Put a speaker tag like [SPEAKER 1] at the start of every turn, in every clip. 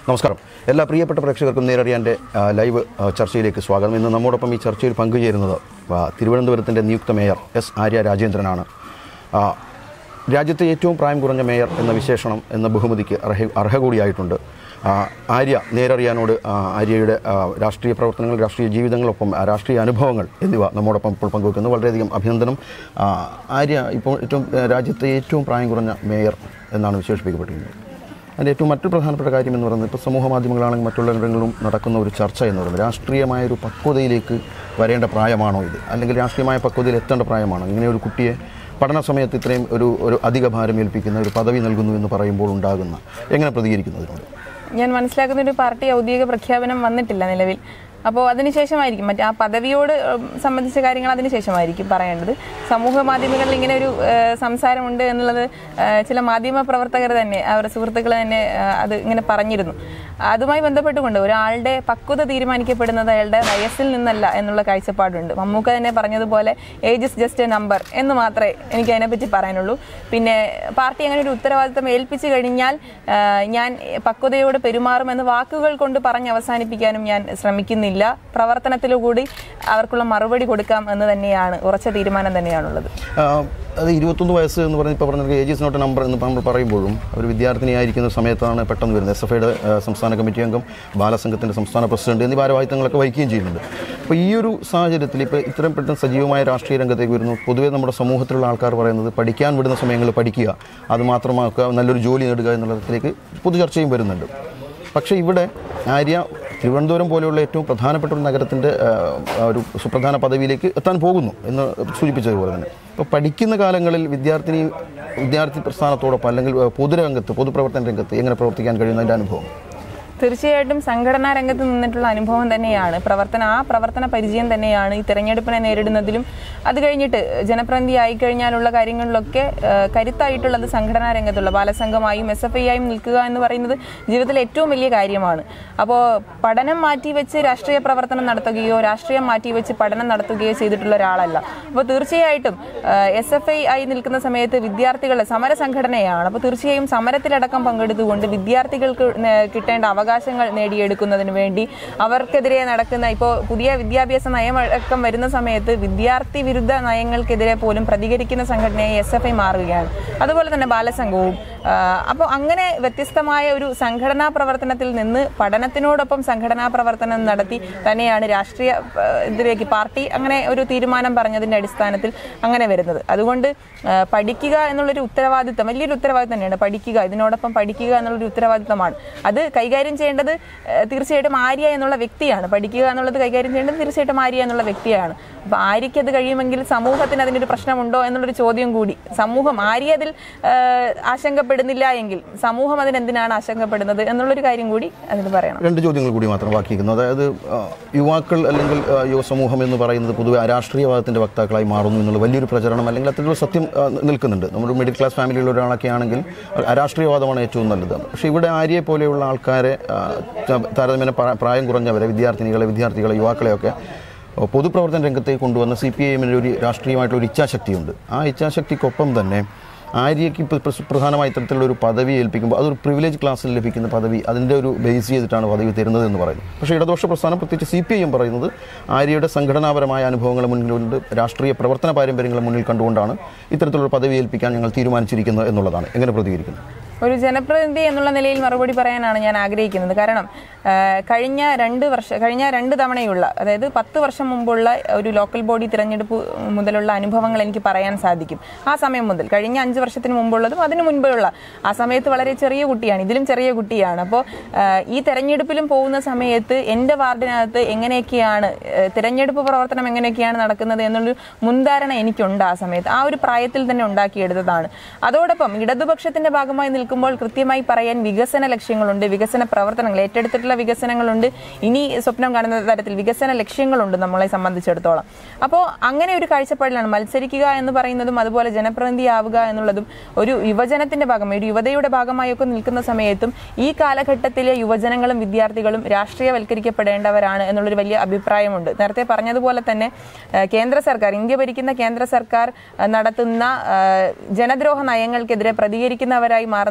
[SPEAKER 1] നമസ്കാരം എല്ലാ പ്രിയപ്പെട്ട പ്രേക്ഷകർക്കും നേരറിയാൻ്റെ ആ, ലൈവ് ആ, ചർച്ചയിലേക്ക് സ്വാഗതം ഇന്ന് നമ്മോടൊപ്പം ഈ ചർച്ചയിൽ പങ്കുചേരുന്നത് ആ, തിരുവനന്തപുരത്തിൻ്റെ നിയുക്ത മേയർ എസ് ആര്യ രാജേന്ദ്രനാണ് ആ, രാജ്യത്തെ ഏറ്റവും പ്രായം കുറഞ്ഞ മേയർ എന്ന വിശേഷണം എന്ന ബഹുമതിക്ക് അർഹ അർഹ കൂടിയായിട്ടുണ്ട് ആ, ആര്യ നേരറിയാനോട് ആ, ആര്യയുടെ ആ, രാഷ്ട്രീയ പ്രവർത്തനങ്ങൾ രാഷ്ട്രീയ ജീവിതങ്ങളൊപ്പം ആ, രാഷ്ട്രീയ അനുഭവങ്ങൾ എന്നിവ നമ്മോടൊപ്പം ഇപ്പോൾ പങ്കുവെക്കുന്നു വളരെയധികം അഭിനന്ദനം ആ, ആര്യ ഇപ്പോൾ ഏറ്റവും ആ, രാജ്യത്തെ ഏറ്റവും പ്രായം കുറഞ്ഞ മേയർ എന്നാണ് വിശേഷിപ്പിക്കപ്പെട്ടിരിക്കുന്നത് അതിൻ്റെ ഏറ്റവും മറ്റൊരു പ്രധാനപ്പെട്ട കാര്യം എന്ന് പറയുന്നത് ഇപ്പോൾ സമൂഹ മാധ്യമങ്ങളാണെങ്കിൽ മറ്റുള്ളവരിലും നടക്കുന്ന ഒരു ചർച്ച എന്ന് പറയുന്നത് രാഷ്ട്രീയമായ ഒരു പക്വതയിലേക്ക് വരേണ്ട പ്രായമാണോ ഇത് അല്ലെങ്കിൽ രാഷ്ട്രീയമായ പക്വതയിൽ എത്തേണ്ട പ്രായമാണോ ഇങ്ങനെ ഒരു കുട്ടിയെ പഠന സമയത്ത് ഇത്രയും ഒരു ഒരു അധിക ഭാരം ഏൽപ്പിക്കുന്ന ഒരു പദവി നൽകുന്നു എന്ന് പറയുമ്പോൾ ഉണ്ടാകുന്ന എങ്ങനെ പ്രതികരിക്കുന്നതിനോട്
[SPEAKER 2] ഞാൻ മനസ്സിലാക്കുന്ന ഒരു പാർട്ടി ഔദ്യോഗിക പ്രഖ്യാപനം വന്നിട്ടില്ല നിലവിൽ അപ്പോൾ അതിനുശേഷമായിരിക്കും മറ്റേ ആ പദവിയോട് ഉം, സംബന്ധിച്ച കാര്യങ്ങൾ അതിനുശേഷമായിരിക്കും പറയേണ്ടത് സമൂഹ മാധ്യമങ്ങളിൽ ഇങ്ങനെ ഒരു ഏഹ്, സംസാരമുണ്ട് എന്നുള്ളത് ഏഹ്, ചില മാധ്യമ പ്രവർത്തകർ തന്നെ അവരുടെ സുഹൃത്തുക്കൾ തന്നെ ഏഹ്, അത് ഇങ്ങനെ പറഞ്ഞിരുന്നു അതുമായി ബന്ധപ്പെട്ടുകൊണ്ട് ഒരാളുടെ പക്വത തീരുമാനിക്കപ്പെടുന്നത് അയാളുടെ വയസ്സിൽ നിന്നല്ല എന്നുള്ള കാഴ്ചപ്പാടുണ്ട് മമ്മൂക്ക തന്നെ പറഞ്ഞതുപോലെ age is just a number എന്ന് മാത്രമേ എനിക്ക് അതിനെപ്പറ്റി പറയാനുള്ളൂ പിന്നെ പാർട്ടി അങ്ങനെ ഒരു ഉത്തരവാദിത്തം ഏൽപ്പിച്ചു കഴിഞ്ഞാൽ ആ, ഞാൻ പക്വതയോട് പെരുമാറുമെന്ന് വാക്കുകൾ കൊണ്ട് പറഞ്ഞ് അവസാനിപ്പിക്കാനും ഞാൻ ശ്രമിക്കുന്നില്ല പ്രവർത്തനത്തിലുകൂടി അവർക്കുള്ള മറുപടി കൊടുക്കാം എന്ന് തന്നെയാണ് ഉറച്ച തീരുമാനം തന്നെയാണുള്ളത്
[SPEAKER 1] ആ, അത് ഇരുപത്തൊന്ന് വയസ്സ് എന്ന് പറഞ്ഞ് ഇപ്പോൾ പറഞ്ഞ ഏജ് ഇസ് നോട്ട് നമ്പർ എന്ന് നമ്മൾ പറയുമ്പോഴും ഒരു വിദ്യാർത്ഥിനിയായിരിക്കുന്ന സമയത്താണ് പെട്ടെന്ന് വരുന്നത് എസ് എഫ് ഐയുടെ സംസ്ഥാന കമ്മിറ്റി അംഗം ബാലസംഘത്തിൻ്റെ സംസ്ഥാന പ്രസിഡന്റ് എന്നീ ഭാരവാഹിത്വങ്ങളൊക്കെ വഹിക്കുകയും ചെയ്യുന്നുണ്ട് അപ്പോൾ ഈ ഒരു സാഹചര്യത്തിൽ ഇപ്പോൾ ഇത്രയും പെട്ടെന്ന് സജീവമായ രാഷ്ട്രീയ രംഗത്തേക്ക് വരുന്നു പൊതുവേ നമ്മുടെ സമൂഹത്തിലുള്ള ആൾക്കാർ പറയുന്നത് പഠിക്കാൻ വിടുന്ന സമയങ്ങളിൽ പഠിക്കുക അത് മാത്രമാക്കുക നല്ലൊരു ജോലി നേടുക എന്നുള്ളതിലേക്ക് പൊതുചർച്ചയും വരുന്നുണ്ട് പക്ഷേ ഇവിടെ ആര്യ തിരുവനന്തപുരം പോലെയുള്ള ഏറ്റവും പ്രധാനപ്പെട്ട ഒരു നഗരത്തിൻ്റെ ഒരു സുപ്രധാന പദവിയിലേക്ക് എത്താൻ പോകുന്നു എന്ന് സൂചിപ്പിച്ചതുപോലെ തന്നെ ഇപ്പോൾ പഠിക്കുന്ന കാലങ്ങളിൽ വിദ്യാർത്ഥിനി വിദ്യാർത്ഥി പ്രസ്ഥാനത്തോടൊപ്പം അല്ലെങ്കിൽ ഏഹ്, പൊതുരംഗത്ത് പൊതുപ്രവർത്തന രംഗത്ത് എങ്ങനെ പ്രവർത്തിക്കാൻ കഴിയുന്നതിൻ്റെ അനുഭവം
[SPEAKER 2] തീർച്ചയായിട്ടും സംഘടനാ രംഗത്ത് നിന്നിട്ടുള്ള അനുഭവം തന്നെയാണ് പ്രവർത്തന ആ പ്രവർത്തന പരിചയം തന്നെയാണ് ഈ തെരഞ്ഞെടുപ്പിനെ നേരിടുന്നതിലും അത് കഴിഞ്ഞിട്ട് ജനപ്രതിനിധി ആയി കഴിഞ്ഞാലുള്ള കാര്യങ്ങളിലൊക്കെ ആ, കരുത്തായിട്ടുള്ളത് സംഘടനാ രംഗത്തുള്ള ബാലസംഘമായും എസ് എഫ് ഐ ആയും നിൽക്കുക എന്ന് പറയുന്നത് ജീവിതത്തിലെ ഏറ്റവും വലിയ കാര്യമാണ് അപ്പോൾ പഠനം മാറ്റിവെച്ച് രാഷ്ട്രീയ പ്രവർത്തനം നടത്തുകയോ രാഷ്ട്രീയം മാറ്റിവെച്ച് പഠനം നടത്തുകയോ ചെയ്തിട്ടുള്ള ഒരാളല്ല അപ്പോൾ തീർച്ചയായിട്ടും എസ് എഫ് ഐ ആയി നിൽക്കുന്ന സമയത്ത് വിദ്യാർത്ഥികളുടെ സമര സംഘടനയാണ് അപ്പോൾ തീർച്ചയായും സമരത്തിലടക്കം പങ്കെടുത്തുകൊണ്ട് വിദ്യാർത്ഥികൾക്ക് നേ- കിട്ടേണ്ട അവകാശങ്ങൾ നേടിയെടുക്കുന്നതിന് വേണ്ടി അവർക്കെതിരെ നടക്കുന്ന ഇപ്പോൾ പുതിയ വിദ്യാഭ്യാസ നയമടക്കം വരുന്ന സമയത്ത് വിദ്യാർത്ഥി വിരുദ്ധ നയങ്ങൾക്കെതിരെ പോലും പ്രതികരിക്കുന്ന സംഘടനയായി എസ് എഫ് ഐ മാറുകയാണ് അതുപോലെ തന്നെ ബാലസംഘവും അപ്പോൾ അങ്ങനെ വ്യത്യസ്തമായ ഒരു സംഘടനാ പ്രവർത്തനത്തിൽ നിന്ന് പഠനത്തിനോടൊപ്പം സംഘടനാ പ്രവർത്തനം നടത്തി തന്നെയാണ് രാഷ്ട്രീയ ആ, ഇതിലേക്ക് പാർട്ടി അങ്ങനെ ഒരു തീരുമാനം പറഞ്ഞതിന്റെ അടിസ്ഥാനത്തിൽ അങ്ങനെ വരുന്നത് അതുകൊണ്ട് ആ, പഠിക്കുക എന്നുള്ളൊരു ഉത്തരവാദിത്തം വലിയൊരു ഉത്തരവാദിത്തം തന്നെയാണ് പഠിക്കുക ഇതിനോടൊപ്പം പഠിക്കുക എന്നുള്ളൊരു ഉത്തരവാദിത്തമാണ് അത് കൈകാര്യം ചെയ്യേണ്ടത് ആ, തീർച്ചയായിട്ടും ആര്യ എന്നുള്ള വ്യക്തിയാണ് പഠിക്കുക എന്നുള്ളത് കൈകാര്യം ചെയ്യേണ്ടത് തീർച്ചയായിട്ടും ആര്യ എന്നുള്ള വ്യക്തിയാണ് അപ്പൊ ആര്യയ്ക്ക് അത് കഴിയുമെങ്കിൽ സമൂഹത്തിന് അതിനൊരു പ്രശ്നമുണ്ടോ എന്നുള്ളൊരു ചോദ്യം കൂടി സമൂഹം ആര്യ അതിൽ ആ, ആശങ്കപ്പെടുന്നില്ല എങ്കിൽ സമൂഹം അതിനെന്തിനാണ് ആശങ്കപ്പെടുന്നത് എന്നുള്ളൊരു കാര്യം കൂടി അതിന് പറയണം
[SPEAKER 1] രണ്ട് ചോദ്യങ്ങൾ കൂടി മാത്രം ബാക്കിയിരിക്കുന്നു അതായത് ആ, യുവാക്കൾ അല്ലെങ്കിൽ ആ, യുവസമൂഹം എന്ന് പറയുന്നത് പൊതുവെ അരാഷ്ട്രീയവാദത്തിൻ്റെ വക്താക്കളായി മാറുന്നു എന്നുള്ള വലിയൊരു പ്രചരണം അല്ലെങ്കിൽ അത്തരത്തിലുള്ള സത്യം ആ, നിൽക്കുന്നുണ്ട് നമ്മുടെ മിഡിൽ ക്ലാസ് ഫാമിലിയിലുള്ള ഒരാളൊക്കെ ആണെങ്കിൽ അരാഷ്ട്രീയവാദമാണ് ഏറ്റവും നല്ലത് പക്ഷേ ഇവിടെ ആര്യയെ പോലെയുള്ള ആൾക്കാരെ ആ, ത- താരതമ്യേന പ്രാ- പ്രായം കുറഞ്ഞവരെ വിദ്യാർത്ഥിനികളെ വിദ്യാർത്ഥികളെ യുവാക്കളെയൊക്കെ പൊതുപ്രവർത്തന രംഗത്തേക്ക് കൊണ്ടുവന്ന സി പി ഐ എമ്മിൻ്റെ ഒരു രാഷ്ട്രീയമായിട്ടുള്ള ഒരു ഇച്ഛാശക്തിയുണ്ട് ആ ഇച്ഛാശക്തിക്കൊപ്പം തന്നെ ആര്യയ്ക്ക് ഇപ്പോൾ പ്ര- പ്രധാനമായി ഇത്തരത്തിലുള്ള ഒരു പദവി ഏൽപ്പിക്കുമ്പോൾ അതൊരു പ്രിവിലേജ് ക്ലാസ്സിൽ ലഭിക്കുന്ന പദവി അതിൻ്റെ ഒരു ബേസ് ചെയ്തിട്ടാണ് പദവി തരുന്നത് എന്ന് പറയുന്നു പക്ഷേ ഇടതുപക്ഷ പ്രസ്ഥാനം പ്രത്യേകിച്ച് സി പി ഐ എം പറയുന്നത് ആര്യയുടെ സംഘടനാപരമായ അനുഭവങ്ങൾ മുന്നിലുണ്ട് രാഷ്ട്രീയ പ്രവർത്തന പാരമ്പര്യങ്ങളെ മുന്നിൽ കണ്ടുകൊണ്ടാണ് ഇത്തരത്തിലുള്ള പദവി ഏൽപ്പിക്കാൻ ഞങ്ങൾ തീരുമാനിച്ചിരിക്കുന്നത് എന്നുള്ളതാണ് എങ്ങനെ പ്രതികരിക്കുന്നു
[SPEAKER 2] ഒരു ജനപ്രതിനിധി എന്നുള്ള നിലയിൽ മറുപടി പറയാനാണ് ഞാൻ ആഗ്രഹിക്കുന്നത് കാരണം ആ, കഴിഞ്ഞ രണ്ട് വർഷ കഴിഞ്ഞ രണ്ട് തവണയുള്ള അതായത് പത്ത് വർഷം മുമ്പുള്ള ഒരു ലോക്കൽ ബോഡി തിരഞ്ഞെടുപ്പ് മുതലുള്ള അനുഭവങ്ങൾ എനിക്ക് പറയാൻ സാധിക്കും ആ സമയം മുതൽ കഴിഞ്ഞ അഞ്ച് വർഷത്തിന് മുമ്പുള്ളതും അതിനു മുൻപുള്ള ആ സമയത്ത് വളരെ ചെറിയ കുട്ടിയാണ് ഇതിലും ചെറിയ കുട്ടിയാണ് അപ്പോൾ ഈ തെരഞ്ഞെടുപ്പിലും പോകുന്ന സമയത്ത് എൻ്റെ വാർഡിനകത്ത് എങ്ങനെയൊക്കെയാണ് ആ, തിരഞ്ഞെടുപ്പ് പ്രവർത്തനം എങ്ങനെയൊക്കെയാണ് നടക്കുന്നത് എന്നുള്ളൊരു മുൻധാരണ എനിക്കുണ്ട് ആ സമയത്ത് ആ ഒരു പ്രായത്തിൽ തന്നെ ഉണ്ടാക്കിയെടുത്തതാണ് അതോടൊപ്പം ഇടതുപക്ഷത്തിന്റെ ഭാഗമായി നിൽക്കുമ്പോൾ കൃത്യമായി പറയാൻ വികസന ലക്ഷ്യങ്ങളുണ്ട് വികസന പ്രവർത്തനങ്ങൾ ഏറ്റെടുത്തിട്ടുള്ള വികസനങ്ങളുണ്ട് ഇനി സ്വപ്നം കാണുന്ന തരത്തിൽ വികസന ലക്ഷ്യങ്ങളുണ്ട് നമ്മളെ സംബന്ധിച്ചിടത്തോളം അപ്പോൾ അങ്ങനെ ഒരു കാഴ്ചപ്പാടിലാണ് മത്സരിക്കുക എന്ന് പറയുന്നതും അതുപോലെ ജനപ്രതിനിധി ആവുക എന്നുള്ളതും ഒരു യുവജനത്തിന്റെ ഭാഗമായി ഒരു യുവതയുടെ ഭാഗമായൊക്കെ നിൽക്കുന്ന സമയത്തും ഈ കാലഘട്ടത്തിലെ യുവജനങ്ങളും വിദ്യാർത്ഥികളും രാഷ്ട്രീയവൽക്കരിക്കപ്പെടേണ്ടവരാണ് എന്നുള്ളൊരു വലിയ അഭിപ്രായമുണ്ട് നേരത്തെ പറഞ്ഞതുപോലെ തന്നെ ഏഹ്, കേന്ദ്ര സർക്കാർ ഇന്ത്യ ഭരിക്കുന്ന കേന്ദ്ര സർക്കാർ ഏഹ്, നടത്തുന്ന ഏഹ്, ജനദ്രോഹ നയങ്ങൾക്കെതിരെ പ്രതികരിക്കുന്നവരായി മാറുന്ന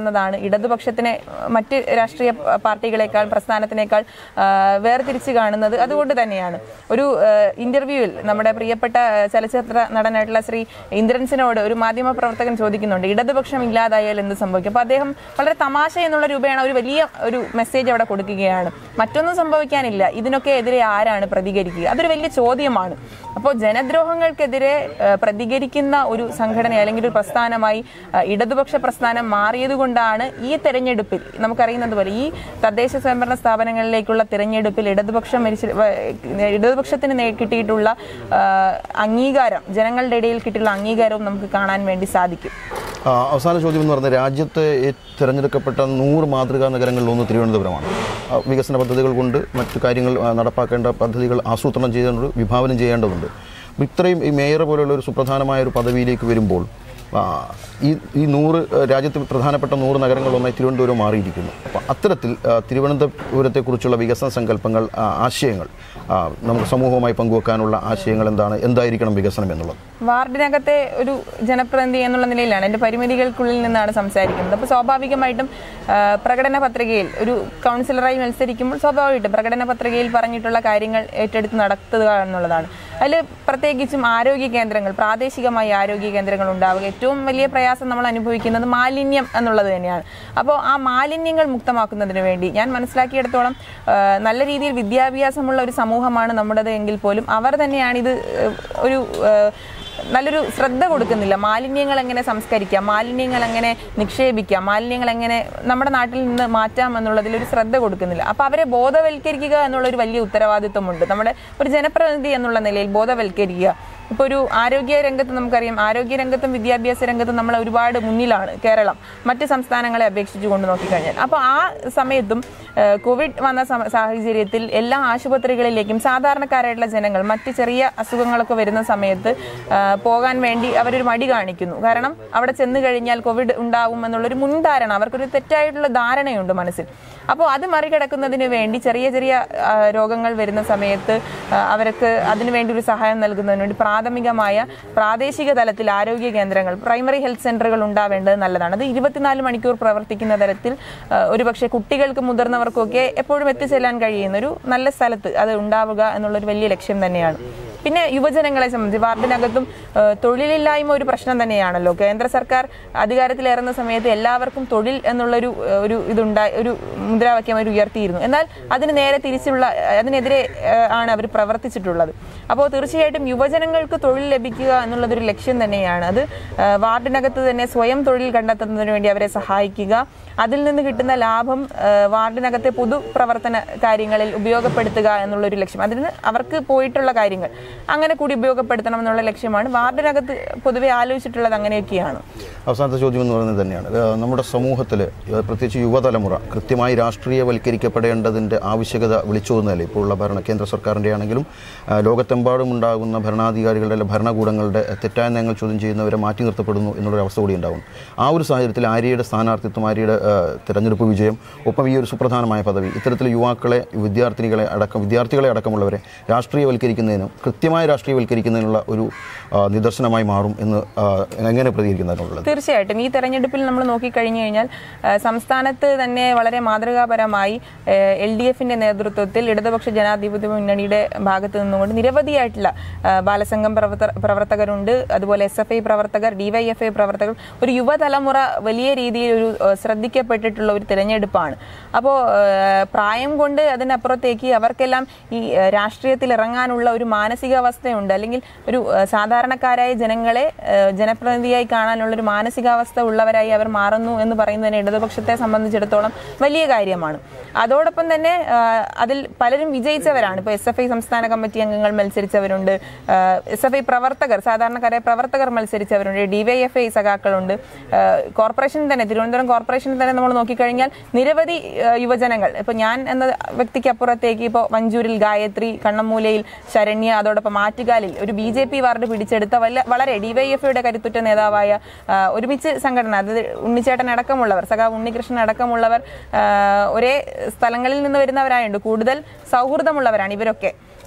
[SPEAKER 2] കാണുന്നതാണ് ഇടതുപക്ഷത്തിനെ ആ, മറ്റ് രാഷ്ട്രീയ പ- പാർട്ടികളെക്കാൾ പ്രസ്ഥാനത്തിനേക്കാൾ ആ, വേർതിരിച്ച് കാണുന്നത് അതുകൊണ്ട് തന്നെയാണ് ഒരു ഇന്റർവ്യൂവിൽ നമ്മുടെ പ്രിയപ്പെട്ട ആ, ചലച്ചിത്ര നടനായിട്ടുള്ള ശ്രീ ഇന്ദ്രൻസിനോട് ഒരു മാധ്യമ പ്രവർത്തകൻ ചോദിക്കുന്നുണ്ട് ഇടതുപക്ഷം ഇല്ലാതായാൽ എന്ത് സംഭവിക്കും അപ്പോൾ അദ്ദേഹം വളരെ തമാശ എന്നുള്ള രൂപേണ ഒരു വലിയ ഒരു മെസ്സേജ് അവിടെ കൊടുക്കുകയാണ് മറ്റൊന്നും സംഭവിക്കാനില്ല ഇതിനൊക്കെ എതിരെ ആരാണ് പ്രതികരിക്കുക അതൊരു വലിയ ചോദ്യമാണ് അപ്പോൾ ജനദ്രോഹങ്ങൾക്കെതിരെ ആ, പ്രതികരിക്കുന്ന ഒരു സംഘടന അല്ലെങ്കിൽ ഒരു പ്രസ്ഥാനമായി ആ, ഇടതുപക്ഷ പ്രസ്ഥാനം മാറിയത് കൊണ്ടാണ് ഈ തെരഞ്ഞെടുപ്പിൽ നമുക്കറിയുന്നത് പോലെ ഈ തദ്ദേശ സ്വയംഭരണ സ്ഥാപനങ്ങളിലേക്കുള്ള തിരഞ്ഞെടുപ്പിൽ ഇടതുപക്ഷം മരിച്ച വ- ഇടതുപക്ഷത്തിന് നേ- കിട്ടിയിട്ടുള്ള ആ, അംഗീകാരം ജനങ്ങളുടെ ഇടയിൽ കിട്ടിയിട്ടുള്ള അംഗീകാരവും നമുക്ക് കാണാൻ വേണ്ടി സാധിക്കും
[SPEAKER 1] ആ, അവസാന ചോദ്യം എന്ന് പറഞ്ഞാൽ രാജ്യത്തെ ഏ- തിരഞ്ഞെടുക്കപ്പെട്ട നൂറ് മാതൃകാ നഗരങ്ങളിൽ ഒന്ന് തിരുവനന്തപുരമാണ് ആ, വികസന പദ്ധതികൾ കൊണ്ട് മറ്റു കാര്യങ്ങൾ ആ, നടപ്പാക്കേണ്ട പദ്ധതികൾ ആസൂത്രണം ചെയ്യേണ്ടതുണ്ട് വിഭാവനം ചെയ്യേണ്ടതുണ്ട് അപ്പോൾ ഇത്രയും ഈ മേയർ പോലെയുള്ള ഒരു സുപ്രധാനമായ ഒരു പദവിയിലേക്ക് വരുമ്പോൾ ആ, ഈ ഈ നൂറ് ആ, രാജ്യത്ത് പ്രധാനപ്പെട്ട നൂറ് നഗരങ്ങളൊന്നായി തിരുവനന്തപുരം മാറിയിരിക്കുന്നു അപ്പോൾ അത്തരത്തിൽ ആ, തിരുവനന്തപുരത്തെക്കുറിച്ചുള്ള വികസന സങ്കല്പങ്ങൾ ആ, ആശയങ്ങൾ ആ, നമുക്ക് സമൂഹവുമായി പങ്കുവെക്കാനുള്ള ആശയങ്ങൾ എന്താണ് എന്തായിരിക്കണം വികസനം എന്നുള്ളത്
[SPEAKER 2] വാർഡിനകത്തെ ഒരു ജനപ്രതിനിധി എന്നുള്ള നിലയിലാണ് എൻ്റെ പരിമിതികൾക്കുള്ളിൽ നിന്നാണ് സംസാരിക്കുന്നത് അപ്പോൾ സ്വാഭാവികമായിട്ടും ആ, പ്രകടന പത്രികയിൽ ഒരു കൗൺസിലറായി മത്സരിക്കുമ്പോൾ സ്വാഭാവികമായിട്ടും പ്രകടന പത്രികയിൽ പറഞ്ഞിട്ടുള്ള കാര്യങ്ങൾ ഏറ്റെടുത്ത് നടത്തുക എന്നുള്ളതാണ് അതിൽ പ്രത്യേകിച്ചും ആരോഗ്യ കേന്ദ്രങ്ങൾ പ്രാദേശികമായി ആരോഗ്യ കേന്ദ്രങ്ങൾ ഉണ്ടാവുക ഏറ്റവും വലിയ പ്രയാസം നമ്മൾ അനുഭവിക്കുന്നത് മാലിന്യം എന്നുള്ളത് തന്നെയാണ് അപ്പോൾ ആ മാലിന്യങ്ങൾ മുക്തമാക്കുന്നതിന് വേണ്ടി ഞാൻ മനസ്സിലാക്കിയിടത്തോളം ആ, നല്ല രീതിയിൽ വിദ്യാഭ്യാസമുള്ള ഒരു സമൂഹമാണ് നമ്മുടേത് എങ്കിൽ പോലും അവർ തന്നെയാണ് ഇത് ഏഹ്, ഒരു ഏഹ്, നല്ലൊരു ശ്രദ്ധ കൊടുക്കുന്നില്ല മാലിന്യങ്ങൾ എങ്ങനെ സംസ്കരിക്കാം മാലിന്യങ്ങൾ എങ്ങനെ നിക്ഷേപിക്കാം മാലിന്യങ്ങൾ എങ്ങനെ നമ്മുടെ നാട്ടിൽ നിന്ന് മാറ്റാം എന്നുള്ളതിൽ ഒരു ശ്രദ്ധ കൊടുക്കുന്നില്ല അപ്പോൾ അവരെ ബോധവൽക്കരിക്കുക എന്നുള്ള ഒരു വലിയ ഉത്തരവാദിത്വമുണ്ട് നമ്മുടെ ഒരു ജനപ്രതിനിധി എന്നുള്ള നിലയിൽ ബോധവൽക്കരിക്കുക ഇപ്പോൾ ഒരു ആരോഗ്യ രംഗത്ത് നമുക്കറിയാം ആരോഗ്യ രംഗത്തും വിദ്യാഭ്യാസ രംഗത്തും നമ്മൾ ഒരുപാട് മുന്നിലാണ് കേരളം മറ്റ് സംസ്ഥാനങ്ങളെ അപേക്ഷിച്ച് കൊണ്ട് നോക്കിക്കഴിഞ്ഞാൽ അപ്പോൾ ആ സമയത്തും ഏഹ്, കോവിഡ് വന്ന സമ- സാഹചര്യത്തിൽ എല്ലാ ആശുപത്രികളിലേക്കും സാധാരണക്കാരായിട്ടുള്ള ജനങ്ങൾ മറ്റ് ചെറിയ അസുഖങ്ങളൊക്കെ വരുന്ന സമയത്ത് ഏഹ്, പോകാൻ വേണ്ടി അവരൊരു മടി കാണിക്കുന്നു കാരണം അവിടെ ചെന്ന് കഴിഞ്ഞാൽ കോവിഡ് ഉണ്ടാവും എന്നുള്ളൊരു മുൻധാരണ അവർക്കൊരു തെറ്റായിട്ടുള്ള ധാരണയുണ്ട് മനസ്സിൽ അപ്പോൾ അത് മറികടക്കുന്നതിന് വേണ്ടി ചെറിയ ചെറിയ ആ, രോഗങ്ങൾ വരുന്ന സമയത്ത് ആ, അവർക്ക് അതിനുവേണ്ടി ഒരു സഹായം നൽകുന്നതിന് വേണ്ടി പ്രാഥമികമായ പ്രാദേശിക തലത്തിൽ ആരോഗ്യ കേന്ദ്രങ്ങൾ പ്രൈമറി ഹെൽത്ത് സെന്ററുകൾ ഉണ്ടാവേണ്ടത് നല്ലതാണ് അത് ഇരുപത്തിനാല് മണിക്കൂർ പ്രവർത്തിക്കുന്ന തരത്തിൽ ആ, ഒരുപക്ഷെ കുട്ടികൾക്കും മുതിർന്നവർക്കൊക്കെ എപ്പോഴും എത്തിച്ചെല്ലാൻ കഴിയുന്ന ഒരു നല്ല സ്ഥലത്ത് അത് ഉണ്ടാവുക എന്നുള്ളൊരു വലിയ ലക്ഷ്യം തന്നെയാണ് പിന്നെ യുവജനങ്ങളെ സംബന്ധിച്ച് വാർഡിനകത്തും ആ, തൊഴിലില്ലായ്മ ഒരു പ്രശ്നം തന്നെയാണല്ലോ കേന്ദ്ര സർക്കാർ അധികാരത്തിലേറുന്ന സമയത്ത് എല്ലാവർക്കും തൊഴിൽ എന്നുള്ളൊരു ആ, ഒരു ഇതുണ്ടായി ഒരു മുദ്രാവാക്യം അവർ ഉയർത്തിയിരുന്നു എന്നാൽ അതിന് നേരെ തിരിച്ചുള്ള അതിനെതിരെ ആ, ആണ് അവർ പ്രവർത്തിച്ചിട്ടുള്ളത് അപ്പോൾ തീർച്ചയായിട്ടും യുവജനങ്ങൾക്ക് തൊഴിൽ ലഭിക്കുക എന്നുള്ളതൊരു ലക്ഷ്യം തന്നെയാണ് അത് ആ, വാർഡിനകത്ത് തന്നെ സ്വയം തൊഴിൽ കണ്ടെത്തുന്നതിന് വേണ്ടി അവരെ സഹായിക്കുക അതിൽ നിന്ന് കിട്ടുന്ന ലാഭം ആ, വാർഡിനകത്തെ പൊതുപ്രവർത്തന കാര്യങ്ങളിൽ ഉപയോഗപ്പെടുത്തുക എന്നുള്ളൊരു ലക്ഷ്യം അതിന് അവർക്ക് പോയിട്ടുള്ള കാര്യങ്ങൾ അങ്ങനെ കൂടി ഉപയോഗപ്പെടുത്തണം എന്നുള്ള ലക്ഷ്യമാണ് വാർഡിനകത്ത് പൊതുവെ ആലോചിച്ചിട്ടുള്ളത് അങ്ങനെയൊക്കെയാണ്
[SPEAKER 1] അവസാനത്തെ ചോദ്യം എന്ന് പറയുന്നത് തന്നെയാണ് ഏഹ് നമ്മുടെ സമൂഹത്തിൽ ഏഹ് പ്രത്യേകിച്ച് യുവതലമുറ കൃത്യമായി രാഷ്ട്രീയവൽക്കരിക്കപ്പെടേണ്ടതിൻ്റെ ആവശ്യകത വിളിച്ചോതുന്നതല്ലേ ഇപ്പോൾ ഉള്ള ഭരണ കേന്ദ്ര സർക്കാരിൻ്റെ ആണെങ്കിലും ഏഹ് ലോകത്തെമ്പാടും ഉണ്ടാകുന്ന ഭരണാധികാരികളുടെ അല്ലെ ഭരണകൂടങ്ങളുടെ തെറ്റായ നയങ്ങൾ ചോദ്യം ചെയ്യുന്നവരെ മാറ്റി നിർത്തപ്പെടുന്നു എന്നുള്ളൊരു അവസ്ഥ കൂടി ഉണ്ടാവും ആ ഒരു സാഹചര്യത്തിൽ ആര്യയുടെ സ്ഥാനാർത്ഥിത്വം ആര്യയുടെ ഏഹ് തെരഞ്ഞെടുപ്പ് വിജയം ഒപ്പം ഈ ഒരു സുപ്രധാനമായ പദവി ഇത്തരത്തിൽ യുവാക്കളെ വിദ്യാർത്ഥിനികളെ അടക്കം വിദ്യാർത്ഥികളെ അടക്കമുള്ളവരെ രാഷ്ട്രീയവൽക്കരിക്കുന്നതിനും കൃത്യമായി രാഷ്ട്രീയവൽക്കരിക്കുന്നതിനുള്ള ഒരു ആ, നിദർശനമായി മാറും എന്ന് ആ, എങ്ങനെ പ്രതികരിക്കുന്നതിനുള്ളത്
[SPEAKER 2] തീർച്ചയായിട്ടും ഈ തെരഞ്ഞെടുപ്പിൽ നമ്മൾ നോക്കിക്കഴിഞ്ഞു കഴിഞ്ഞാൽ ആ, സംസ്ഥാനത്ത് തന്നെ വളരെ മാതൃകാപരമായി എൽ ഡി എഫിന്റെ നേതൃത്വത്തിൽ ഇടതുപക്ഷ ജനാധിപത്യ മുന്നണിയുടെ ഭാഗത്ത് നിന്നുകൊണ്ട് നിരവധിയായിട്ടുള്ള ആ, ബാലസംഘം പ്രവർത്ത പ്രവർത്തകരുണ്ട് അതുപോലെ എസ് എഫ് ഐ പ്രവർത്തകർ ഡിവൈഎഫ്ഐ പ്രവർത്തകർ ഒരു യുവതലമുറ വലിയ രീതിയിൽ ഒരു ആ, ശ്രദ്ധിക്കപ്പെട്ടിട്ടുള്ള ഒരു തിരഞ്ഞെടുപ്പാണ് അപ്പോൾ പ്രായം കൊണ്ട് അതിനപ്പുറത്തേക്ക് അവർക്കെല്ലാം ഈ ആ, രാഷ്ട്രീയത്തിൽ ഇറങ്ങാനുള്ള ഒരു മാനസികാവസ്ഥയുണ്ട് അല്ലെങ്കിൽ ഒരു ആ, സാധാരണക്കാരായ ജനങ്ങളെ ആ, ജനപ്രതിനിധിയായി കാണാനുള്ള ഒരു മാനസികാവസ്ഥ ഉള്ളവരായി അവർ മാറുന്നു എന്ന് പറയുന്നതിന് ഇടതുപക്ഷത്തെ സംബന്ധിച്ചിടത്തോളം വലിയ കാര്യമാണ് അതോടൊപ്പം തന്നെ ആ, അതിൽ പലരും വിജയിച്ചവരാണ് ഇപ്പോൾ എസ് എഫ് ഐ സംസ്ഥാന കമ്മിറ്റി അംഗങ്ങൾ മത്സരിച്ചവരുണ്ട് എസ് എഫ് ഐ പ്രവർത്തകർ സാധാരണക്കാരായ പ്രവർത്തകർ മത്സരിച്ചവരുണ്ട് ഡിവൈഎഫ്ഐ സഖാക്കളുണ്ട് ആ, കോർപ്പറേഷൻ തന്നെ തിരുവനന്തപുരം കോർപ്പറേഷൻ തന്നെ നമ്മൾ നോക്കിക്കഴിഞ്ഞാൽ നിരവധി ആ, യുവജനങ്ങൾ ഇപ്പോൾ ഞാൻ എന്ന വ്യക്തിക്ക് അപ്പുറത്തേക്ക് ഇപ്പോൾ വഞ്ചൂരിൽ ഗായത്രി കണ്ണമ്മൂലയിൽ ശരണ്യ അതോടൊപ്പം ആറ്റുകാലിൽ ഒരു ബി ജെ പി വാർഡ് പിടിച്ചെടുത്ത വല്ല വളരെ ഡിവൈഎഫ്ഐയുടെ കരുത്തുറ്റ നേതാവായ ആ, ഒരുമിച്ച് സംഘടന അതായത് ഉണ്ണിച്ചേട്ടൻ അടക്കമുള്ളവർ സഖാവ് ഉണ്ണികൃഷ്ണൻ അടക്കമുള്ളവർ ആ, ഒരേ സ്ഥലങ്ങളിൽ നിന്ന് വരുന്നവരായുണ്ട് കൂടുതൽ സൗഹൃദമുള്ളവരാണ് ഇവരൊക്കെ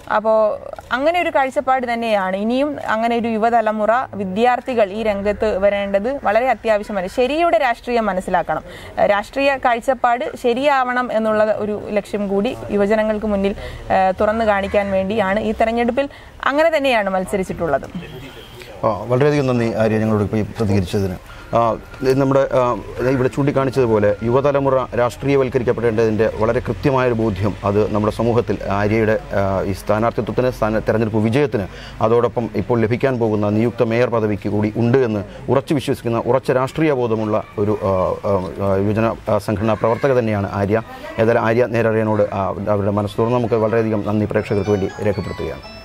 [SPEAKER 2] അപ്പോൾ അങ്ങനെ ഒരു കാഴ്ചപ്പാട് തന്നെയാണ് ഇനിയും അങ്ങനെ ഒരു യുവതലമുറ വിദ്യാർത്ഥികൾ ഈ രംഗത്ത് വരേണ്ടത് വളരെ അത്യാവശ്യമാണ് ശരിയുടെ രാഷ്ട്രീയം മനസ്സിലാക്കണം ഏഹ് രാഷ്ട്രീയ കാഴ്ചപ്പാട് ശരിയാവണം എന്നുള്ള ഒരു ലക്ഷ്യം കൂടി യുവജനങ്ങൾക്ക് മുന്നിൽ ഏഹ് തുറന്നു കാണിക്കാൻ വേണ്ടിയാണ് ഈ തെരഞ്ഞെടുപ്പിൽ അങ്ങനെ തന്നെയാണ് മത്സരിച്ചിട്ടുള്ളത്
[SPEAKER 1] ആ, വളരെയധികം നന്ദി ആര്യ ഞങ്ങളോട് ഇപ്പോൾ ഈ പ്രതികരിച്ചതിന് ആ, ഇത് നമ്മുടെ ആ, ഇവിടെ ചൂണ്ടിക്കാണിച്ചതുപോലെ യുവതലമുറ രാഷ്ട്രീയവൽക്കരിക്കപ്പെടേണ്ടതിൻ്റെ വളരെ കൃത്യമായൊരു ബോധ്യം അത് നമ്മുടെ സമൂഹത്തിൽ ആര്യയുടെ ആ, ഈ സ്ഥാനാർത്ഥിത്വത്തിന് സ്ഥാന തെരഞ്ഞെടുപ്പ് വിജയത്തിന് അതോടൊപ്പം ഇപ്പോൾ ലഭിക്കാൻ പോകുന്ന നിയുക്ത മേയർ പദവിക്ക് കൂടി ഉണ്ട് എന്ന് ഉറച്ചു വിശ്വസിക്കുന്ന ഉറച്ച രാഷ്ട്രീയ ബോധമുള്ള ഒരു ആ, ആ, ആ, യുവജന ആ, സംഘടനാ പ്രവർത്തക തന്നെയാണ് ആര്യ ഏതായാലും ആര്യ നേരറിയനോട് ആ, അവരുടെ മനസ്സ് തുറന്ന് നമുക്ക് വളരെയധികം നന്ദി പ്രേക്ഷകർക്ക് വേണ്ടി രേഖപ്പെടുത്തുകയാണ്